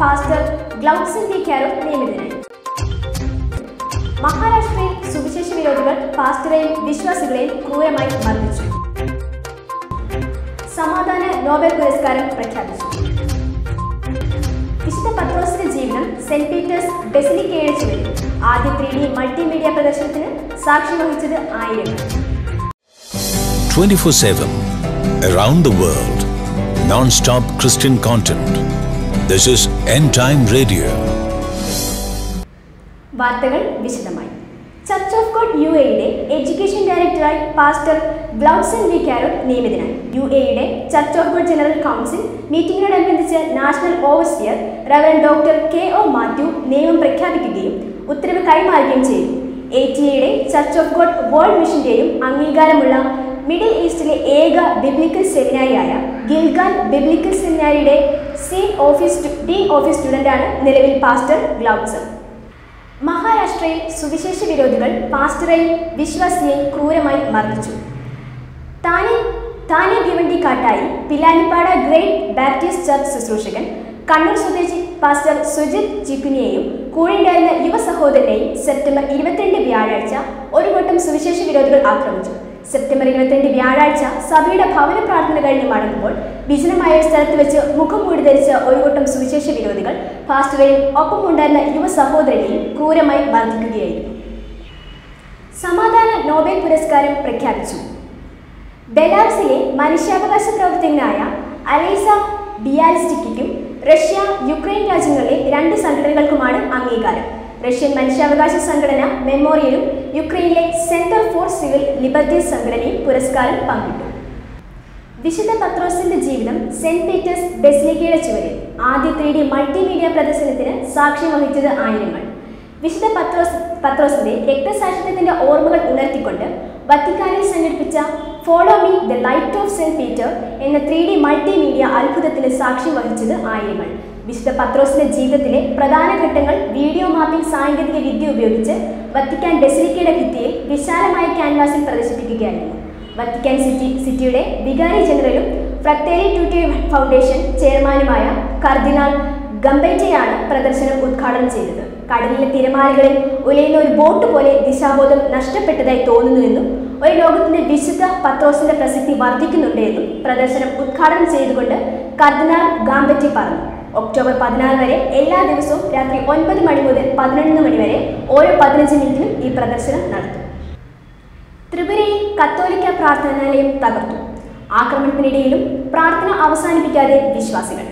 Pastor ഗ്ലൗഡ്സൺ V കാരോ നിയമിതനായി മഹാരാഷ്ട്രയിൽ സുവിശേഷ വിരോധികൾ പാസ്റ്ററെയും വിശ്വാസികളെയും ക്രൂരമായി മർദ്ദിച്ചു സമാധാന നോബൽ പുരസ്കാരം പ്രഖ്യാപിച്ചു വിശുദ്ധ പത്രോസിന്റെ ജീവിതം സെന്റ് പീറ്റേഴ്സ് ബെസിലിക്കയുടെ ചുവരിൽ ആദ്യ ത്രീ ഡി മൾട്ടിമീഡിയ പ്രദർശനത്തിന് സാക്ഷ്യം വഹിച്ചത് ആയിരങ്ങൾ 24 7 around the world. Non stop Christian content. This is End Time Radio. വാർത്തകൾ വിശദമായി ചർച്ച് ഓഫ് ഗോഡ് യു എയുടെ എഡ്യൂക്കേഷൻ ഡയറക്ടറായി പാസ്റ്റർ ഗ്ലൗസൻ വി കാരോൾ നിയമിതനായി യു എയുടെ church of God general council മീറ്റിംഗിനോടനുബന്ധിച്ച് national overseer reverend doctor K O Mathew നിയമം പ്രഖ്യാപിക്കുകയും ഉത്തരവ് കൈമാറുകയും ചെയ്തു എ ടി എയുടെ ചർച്ച് ഓഫ് ഗോഡ് വേൾഡ് മിഷന്റെയും അംഗീകാരമുള്ള മിഡിൽ ഈസ്റ്റിലെ ഏക ബിബ്ലിക്കൽ സെമിനാരിയായ ഗിൽഗാൻ ബിബ്ലിക്കൽ സെമിനാരിയുടെ സീൻ ഓഫീസ് ഡീൻ ഓഫീസ് സ്റ്റുഡന്റാണ് നിലവിൽ പാസ്റ്റർ ഗ്ലൗസൻ മഹാരാഷ്ട്രയിൽ സുവിശേഷ വിരോധികൾ പാസ്റ്ററെയും വിശ്വാസിയെയും ക്രൂരമായി മർദ്ദിച്ചു Thane Thane Bhiwandi Kattai Pilanipada great Baptist church ശുശ്രൂഷകൻ കണ്ണൂർ സ്വദേശി പാസ്റ്റർ സുജിത് ചിക്കുനിയെയും കൂടെയുണ്ടായിരുന്ന യുവ സഹോദരനെയും സെപ്റ്റംബർ ഇരുപത്തിരണ്ട് വ്യാഴാഴ്ച ഒരു കൂട്ടം സുവിശേഷ വിരോധികൾ ആക്രമിച്ചു സെപ്റ്റംബർ ഇരുപത്തിരണ്ട് വ്യാഴാഴ്ച സഭയുടെ ഭവന പ്രാർത്ഥന കഴിഞ്ഞ് മടങ്ങുമ്പോൾ വിജനമായ ഒരു സ്ഥലത്ത് വെച്ച് മുഖം മൂടി ധരിച്ച ഒരു കൂട്ടം സുവിശേഷ വിരോധികൾ പാസ്റ്ററെയും ഒപ്പമുണ്ടായിരുന്ന യുവ സഹോദരനെയും ക്രൂരമായി മർദ്ദിക്കുകയായിരുന്നു സമാധാന നോബൽ പുരസ്കാരം പ്രഖ്യാപിച്ചു ബെലാറസിലെ മനുഷ്യാവകാശ പ്രവർത്തകനായ അലൈസ ബിയാലിസ്റ്റിക്കും റഷ്യ യുക്രൈൻ രാജ്യങ്ങളിലെ രണ്ട് സംഘടനകൾക്കുമാണ് അംഗീകാരം റഷ്യൻ മനുഷ്യാവകാശ സംഘടന മെമ്മോറിയലും യുക്രൈനിലെ സെന്റർ ഫോർ സിവിൽ ലിബർട്ടീസ് സംഘടനയും പുരസ്കാരം പങ്കിട്ടു വിശുദ്ധ പത്രോസിന്റെ ജീവിതം സെന്റ് പീറ്റേഴ്സ് ബെസിലിക്കയുടെ ചുവരിൽ ആദ്യ ത്രീ ഡി മൾട്ടിമീഡിയ പ്രദർശനത്തിന് സാക്ഷ്യം വഹിച്ചത് ആയിരങ്ങൾ വിശുദ്ധ പത്രോസ് പത്രോസിന്റെ രക്തസാക്ഷിത്വത്തിന്റെ ഓർമ്മകൾ ഉണർത്തിക്കൊണ്ട് വത്തിക്കാനിൽ സംഘടിപ്പിച്ച follow me the light of Saint Peter എന്ന ത്രീ ഡി മൾട്ടിമീഡിയ അത്ഭുതത്തിന് സാക്ഷ്യം വഹിച്ചത് ആയിരങ്ങൾ വിശുദ്ധ പത്രോസിന്റെ ജീവിതത്തിലെ പ്രധാന ഘട്ടങ്ങൾ വീഡിയോ മാപ്പിംഗ് സാങ്കേതിക വിദ്യ ഉപയോഗിച്ച് വത്തിക്കാൻ ബെസിലിക്കയുടെ ഭിത്തിയിൽ വിശാലമായ ക്യാൻവാസിൽ പ്രദർശിപ്പിക്കുകയായിരുന്നു വത്തിക്കാൻ സിറ്റി സിറ്റിയുടെ വികാരി ജനറലും ഫ്രക്ടേലി ട്യൂട്ടി ഫൗണ്ടേഷൻ ചെയർമാനുമായ കർദിനാൾ ഗംബൈറ്റയാണ് പ്രദർശനം ഉദ്ഘാടനം ചെയ്തത് കടലിലെ തിരമാലകളിൽ ഉലയുന്ന ഒരു ബോട്ട് പോലെ ദിശാബോധം നഷ്ടപ്പെട്ടതായി തോന്നുന്നുവെന്നും ഒരു ലോകത്തിന്റെ വിശുദ്ധ പത്രോസിന്റെ പ്രസക്തി വർദ്ധിക്കുന്നുണ്ട് എന്നും പ്രദർശനം ഉദ്ഘാടനം ചെയ്തുകൊണ്ട് കർദിനാൾ ഗാംബറ്റി പറഞ്ഞു ഒക്ടോബർ പതിനാറ് വരെ എല്ലാ ദിവസവും രാത്രി ഒൻപത് മണി മുതൽ പതിനൊന്ന് മണി വരെ ഓരോ പതിനഞ്ച് മിനിറ്റിലും ഈ പ്രദർശനം നടത്തും ത്രിപുരയിൽ കത്തോലിക്ക പ്രാർത്ഥനാലയം തകർത്തു ആക്രമണത്തിനിടയിലും പ്രാർത്ഥന അവസാനിപ്പിക്കാതെ വിശ്വാസികൾ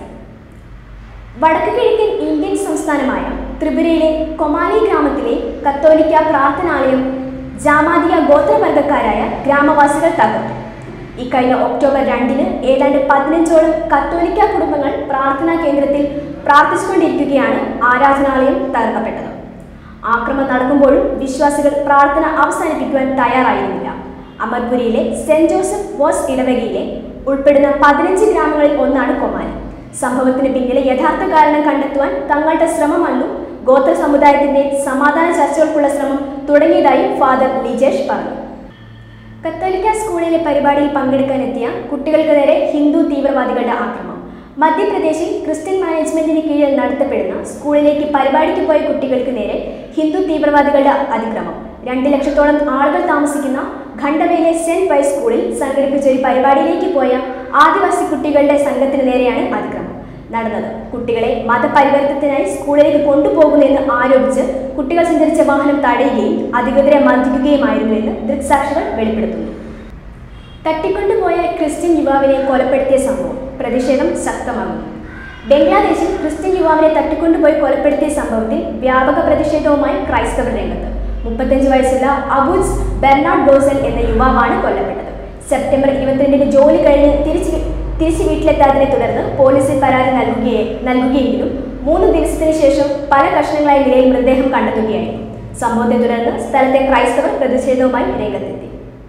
വടക്ക് കിഴക്കൻ ഇന്ത്യൻ സംസ്ഥാനമായ ത്രിപുരയിലെ കൊമാലി ഗ്രാമത്തിലെ കത്തോലിക്ക പ്രാർത്ഥനാലയം ജാമാതിയ ഗോത്രവർഗക്കാരായ ഗ്രാമവാസികൾ തകർത്തു ഇക്കഴിഞ്ഞ ഒക്ടോബർ രണ്ടിന് ഏതാണ്ട് പതിനഞ്ചോളം കത്തോലിക്ക കുടുംബങ്ങൾ പ്രാർത്ഥനാ കേന്ദ്രത്തിൽ പ്രാർത്ഥിച്ചുകൊണ്ടിരിക്കുകയാണ് ആരാധനാലയം തകർക്കപ്പെട്ടത് ആക്രമണം നടക്കുമ്പോഴും വിശ്വാസികൾ പ്രാർത്ഥന അവസാനിപ്പിക്കുവാൻ തയ്യാറായിരുന്നില്ല അമർപുരിയിലെ സെന്റ് ജോസഫ് വോസ് ഇടവകയിലെ ഉൾപ്പെടുന്ന പതിനഞ്ച് ഗ്രാമങ്ങളിൽ ഒന്നാണ് കൊമാലി സംഭവത്തിന് പിന്നിലെ യഥാർത്ഥ കാരണം കണ്ടെത്തുവാൻ തങ്ങളുടെ ശ്രമമല്ലു ഗോത്ര സമുദായത്തിന്റെ സമാധാന ചർച്ചകൾക്കുള്ള ശ്രമം തുടങ്ങിയതായി ഫാദർ ലിജേഷ് പറഞ്ഞു കത്തോലിക്ക സ്കൂളിലെ പരിപാടിയിൽ പങ്കെടുക്കാനെത്തിയ കുട്ടികൾക്ക് നേരെ ഹിന്ദു തീവ്രവാദികളുടെ ആക്രമണം മധ്യപ്രദേശിൽ ക്രിസ്ത്യൻ മാനേജ്മെന്റിന് കീഴിൽ നടത്തപ്പെടുന്ന സ്കൂളിലേക്ക് പരിപാടിക്ക് പോയ കുട്ടികൾക്ക് നേരെ ഹിന്ദു തീവ്രവാദികളുടെ അതിക്രമം രണ്ട് ലക്ഷത്തോളം ആളുകൾ താമസിക്കുന്ന ഖണ്ഡവയിലെ സെന്റ് വൈസ് സ്കൂളിൽ സംഘടിപ്പിച്ച ഒരു പരിപാടിയിലേക്ക് പോയ ആദിവാസി കുട്ടികളുടെ സംഘത്തിന് നേരെയാണ് അതിക്രമം നടന്നത് കുട്ടികളെ മതപരിവർത്തനത്തിനായി സ്കൂളിലേക്ക് കൊണ്ടുപോകുന്നെന്ന് ആരോപിച്ച് കുട്ടികൾ സഞ്ചരിച്ച വാഹനം തടയുകയും അധികൃതരെ മർദ്ദിക്കുകയുമായിരുന്നുവെന്ന് ദൃക്സാക്ഷികൾ വെളിപ്പെടുത്തുന്നു തട്ടിക്കൊണ്ടുപോയ ക്രിസ്ത്യൻ യുവാവിനെ കൊലപ്പെടുത്തിയ സംഭവം പ്രതിഷേധം ശക്തമാകുന്നു ബംഗ്ലാദേശിൽ ക്രിസ്ത്യൻ യുവാവിനെ തട്ടിക്കൊണ്ടുപോയി കൊലപ്പെടുത്തിയ സംഭവത്തിൽ വ്യാപക പ്രതിഷേധവുമായി ക്രൈസ്തവർ രംഗത്ത് മുപ്പത്തഞ്ച് വയസ്സുള്ള അബുജ് ബെർണാഡ് ഡോസൽ എന്ന യുവാവാണ് കൊല്ലപ്പെട്ടത് സെപ്റ്റംബർ ഇരുപത്തിരണ്ടിന് ജോലി കഴിഞ്ഞ് തിരിച്ച് തിരിച്ച് വീട്ടിലെത്താതിനെ തുടർന്ന് പോലീസിൽ പരാതി നൽകുകയെ നൽകുകയെങ്കിലും മൂന്ന് ദിവസത്തിന് ശേഷം പല കഷ്ണങ്ങളായ നിലയിൽ മൃതദേഹം കണ്ടെത്തുകയായിരുന്നു സംഭവത്തെ തുടർന്ന് സ്ഥലത്തെ ക്രൈസ്തവർ പ്രതിഷേധവുമായി രംഗത്തെത്തി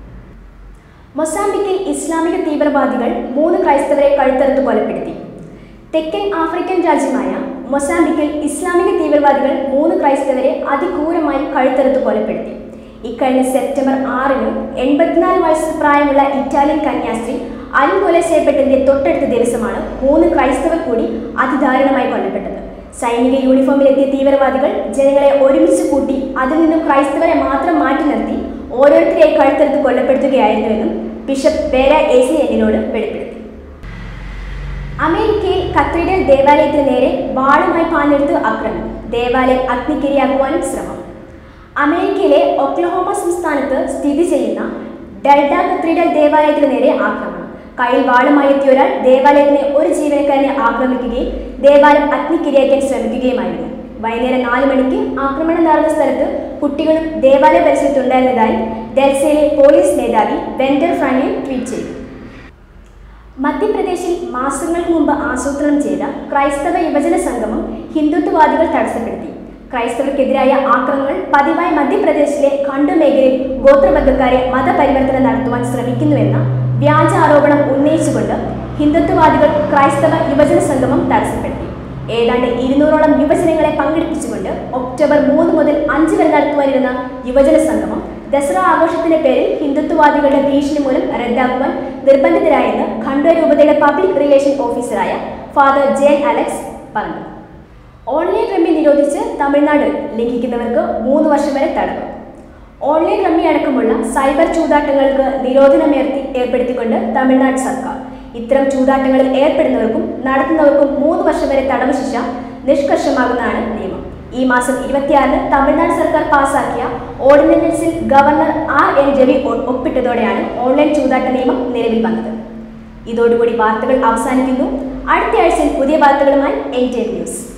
മൊസാംബിക്കിൽ ഇസ്ലാമിക തീവ്രവാദികൾ മൂന്ന് ക്രൈസ്തവരെ കഴുത്തറുത്ത് കൊലപ്പെടുത്തി തെക്കൻ ആഫ്രിക്കൻ രാജ്യമായ മൊസാംബിക്കിൽ ഇസ്ലാമിക തീവ്രവാദികൾ മൂന്ന് ക്രൈസ്തവരെ അതിക്രൂരമായി കഴുത്തറുത്ത് കൊലപ്പെടുത്തി ഇക്കഴിഞ്ഞ സെപ്റ്റംബർ ആറിന് എൺപത്തിനാല് വയസ്സ് പ്രായമുള്ള ഇറ്റാലിയൻ കന്യാസ്ത്രീ അലും കൊല ചെയ്യപ്പെട്ടതിന്റെ തൊട്ടടുത്ത ദിവസമാണ് മൂന്ന് ക്രൈസ്തവർ കൂടി അതിദാരുണമായി കൊല്ലപ്പെട്ടത് സൈനിക യൂണിഫോമിലെത്തിയ തീവ്രവാദികൾ ജനങ്ങളെ ഒരുമിച്ച് കൂട്ടി അതിൽ നിന്നും ക്രൈസ്തവരെ മാത്രം മാറ്റി നിർത്തി ഓരോരുത്തരെയായി കഴുത്തെടുത്ത് കൊല്ലപ്പെടുത്തുകയായിരുന്നുവെന്നും ബിഷപ്പ് വേര എ സി എന്നിനോട് വെളിപ്പെടുത്തി അമേരിക്കയിൽ കത്തീഡ്രൽ ദേവാലയത്തിന് നേരെ വാളുമായി പാഞ്ഞെടുത്ത് ആക്രമണം ദേവാലയം അഗ്നിക്കിരയാക്കുവാനും ശ്രമം അമേരിക്കയിലെ ഒക്ലഹോമ സംസ്ഥാനത്ത് സ്ഥിതി ചെയ്യുന്ന ഡെൽഡ കത്തീഡ്രൽ ദേവാലയത്തിന് നേരെ ആക്രമണം കയ്യിൽ വാളുമായി എത്തിയ ഒരാൾ ദേവാലയത്തിലെ ഒരു ജീവനക്കാരനെ ആക്രമിക്കുകയും ദേവാലയം അഗ്നിക്കിരയാക്കാൻ ശ്രമിക്കുകയുമായിരുന്നു വൈകുന്നേരം നാല് മണിക്ക് ആക്രമണം നടന്ന സ്ഥലത്ത് കുട്ടികളും ദേവാലയ പരിസരത്തുണ്ടായിരുന്നതായി ഡെൽസയിലെ പോലീസ് മേധാവി വെൻഡർ ഫ്രാങ്ക്ലിൻ ട്വീറ്റ് ചെയ്തു മധ്യപ്രദേശിൽ മാസങ്ങൾക്ക് മുമ്പ് ആസൂത്രണം ചെയ്ത ക്രൈസ്തവ യുവജന സംഗമം ഹിന്ദുത്വവാദികൾ തടസ്സപ്പെടുത്തി ക്രൈസ്തവർക്കെതിരായ ആക്രമണങ്ങൾ പതിവായി മധ്യപ്രദേശിലെ ഖണ്ഡു മേഖലയിൽ ഗോത്രബന്ധക്കാരെ മതപരിവർത്തനം നടത്തുവാൻ ശ്രമിക്കുന്നുവെന്ന വ്യാജ ആരോപണം ഉന്നയിച്ചുകൊണ്ട് ഹിന്ദുത്വവാദികൾ ക്രൈസ്തവ യുവജന സംഗമം തടസ്സപ്പെടുത്തി ഏതാണ്ട് ഇരുന്നൂറോളം യുവജനങ്ങളെ പങ്കെടുപ്പിച്ചുകൊണ്ട് ഒക്ടോബർ മൂന്ന് മുതൽ അഞ്ച് വരെ നടത്തുവാനിരുന്ന യുവജന സംഗമം ദസറ ആഘോഷത്തിന്റെ പേരിൽ ഹിന്ദുത്വവാദികളുടെ ഭീഷണി മൂലം റദ്ദാക്കുവാൻ നിർബന്ധിതരായെന്ന് ഖണ്ഡ രൂപതയുടെ പബ്ലിക് റിലേഷൻ ഓഫീസറായ ഫാദർ ജെൻ അലക്സ് പറഞ്ഞു ഓൺലൈൻ റമ്മി നിരോധിച്ച് തമിഴ്നാട് ലംഘിക്കുന്നവർക്ക് മൂന്ന് വർഷം വരെ തടവ് ഓൺലൈൻ റമ്മി അടക്കമുള്ള സൈബർ ചൂതാട്ടങ്ങൾക്ക് നിരോധനം ഏർത്തി ഏർപ്പെടുത്തിക്കൊണ്ട് തമിഴ്നാട് സർക്കാർ ഇത്തരം ചൂതാട്ടങ്ങളിൽ ഏർപ്പെടുന്നവർക്കും നടത്തുന്നവർക്കും മൂന്ന് വർഷം വരെ തടവ് ശിക്ഷ നിഷ്കർഷമാകുന്നതാണ് നിയമം ഈ മാസം ഇരുപത്തിയാറിന് തമിഴ്നാട് സർക്കാർ പാസാക്കിയ ഓർഡിനൻസിൽ ഗവർണർ ആർ എൻ രവി ഒ- ഒപ്പിട്ടതോടെയാണ് ഓൺലൈൻ ചൂതാട്ട നിയമം നിലവിൽ വന്നത് ഇതോടുകൂടി വാർത്തകൾ അവസാനിക്കുന്നു അടുത്ത ആഴ്ചയിൽ പുതിയ വാർത്തകളുമായി എൻ ന്യൂസ്